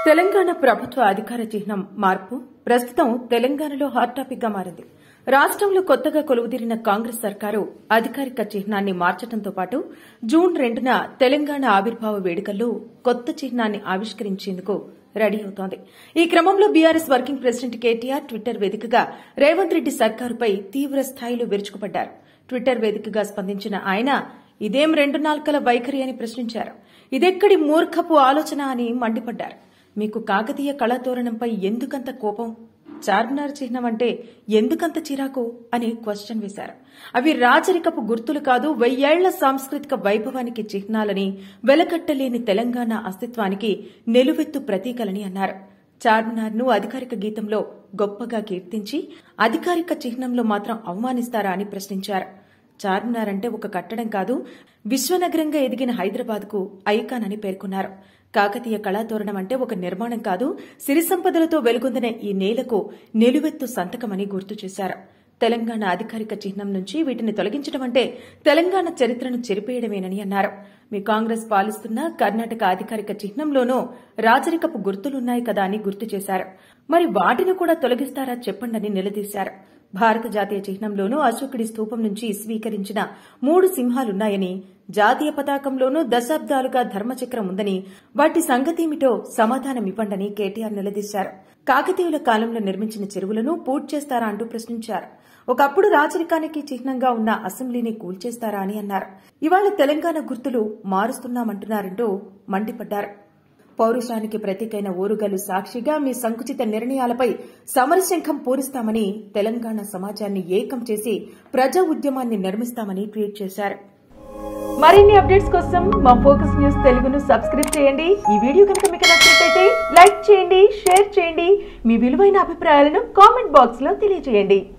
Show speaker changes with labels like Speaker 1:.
Speaker 1: తెలంగాణ ప్రభుత్వ అధికార చిహ్నం మార్పు ప్రస్తుతం తెలంగాణలో హాట్ టాపిక్ గా మారింది రాష్టంలో కొత్తగా కొలువుదీరిన కాంగ్రెస్ సర్కారు అధికారిక చిహ్నాన్ని మార్చడంతో పాటు జూన్ రెండున తెలంగాణ ఆవిర్భావ వేడుకల్లో కొత్త చిహ్నాన్ని ఆవిష్కరించేందుకు రెడీ అవుతోంది ఈ క్రమంలో BRS working president KTR Twitter వేదికగా రేవంత్ రెడ్డి సర్కారుపై తీవ్ర స్థాయిలో విరుచుకుపడ్డారు ట్విట్టర్ వేదికగా స్పందించిన ఆయన ఇదేం రెండు నాల్కల వైఖరి అని ప్రశ్నించారు ఇదెక్కడి మూర్ఖపు ఆలోచన అని మండిపడ్డారు మీకు కాకతీయ కళాతోరణంపై ఎందుకంత కోపం చార్మినార్ చిహ్నం అంటే ఎందుకంత చిరాకు అని క్వశ్చన్ వేశారు అవి రాచరికపు గుర్తులు కాదు వెయ్యేళ్ల సాంస్కృతిక వైభవానికి చిహ్నాలని వెలకట్టలేని తెలంగాణ అస్తిత్వానికి నిలువెత్తు ప్రతీకలని అన్నారు చార్మినార్ను అధికారిక గీతంలో గొప్పగా కీర్తించి అధికారిక చిహ్నంలో మాత్రం అవమానిస్తారా అని ప్రశ్నించారు చార్మినార్ అంటే ఒక కట్టడం కాదు విశ్వనగరంగా ఎదిగిన హైదరాబాద్కు ఐకాన్ అని పేర్కొన్నారు కాకతీయ కళాతోరణం అంటే ఒక నిర్మాణం కాదు సిరి సంపదలతో వెలుగొందిన ఈ నేలకు నిలువెత్తు సంతకమని గుర్తు చేశారు తెలంగాణ అధికారిక చిహ్నం నుంచి వీటిని తొలగించడం అంటే తెలంగాణ చరిత్రను చెరిపేయడమేనని అన్నారు మీ కాంగ్రెస్ పాలిస్తున్న కర్ణాటక అధికారిక చిహ్నంలోనూ రాజరికపు గుర్తులున్నాయి కదా అని గుర్తు చేశారు మరి వాటిని కూడా తొలగిస్తారా చెప్పండని నిలదీశారు భారత జాతీయ చిహ్నంలోనూ అశోకుడి స్తూపం నుంచి స్వీకరించిన మూడు సింహాలున్నాయని జాతీయ పతాకంలోనూ దశాబ్దాలుగా ధర్మచక్రం ఉందని వాటి సంగతేమిటో సమాధానమివ్వండని కేటీఆర్ నిలదీశారు కాకతీయుల కాలంలో నిర్మించిన చెరువులను పూర్తి చేస్తారా అంటూ ప్రశ్నించారు ఒకప్పుడు రాచరికానికి చిహ్నంగా ఉన్న అసెంబ్లీని కూల్చేస్తారా అని అన్నారు ఇవాళ తెలంగాణ గుర్తులు మారుస్తున్నామంటున్నారంటూ మండిపడ్డారు పౌరుషానికి ప్రతీకైన ఓరుగల్లు సాక్షిగా మీ సంకుచిత నిర్ణయాలపై సమరశంఖం పూరిస్తామని తెలంగాణ సమాజాన్ని ఏకం చేసి ప్రజా ఉద్యమాన్ని నిర్మిస్తామని ట్వీట్ చేశారు మరిన్ని అప్డేట్స్ కోసం మా ఫోకస్ న్యూస్ తెలుగును సబ్స్క్రైబ్ చేయండి ఈ వీడియో కనుక మీకు నచ్చినట్లయితే లైక్ చేయండి షేర్ చేయండి మీ విలువైన అభిప్రాయాలను కామెంట్ బాక్స్ లో తెలియజేయండి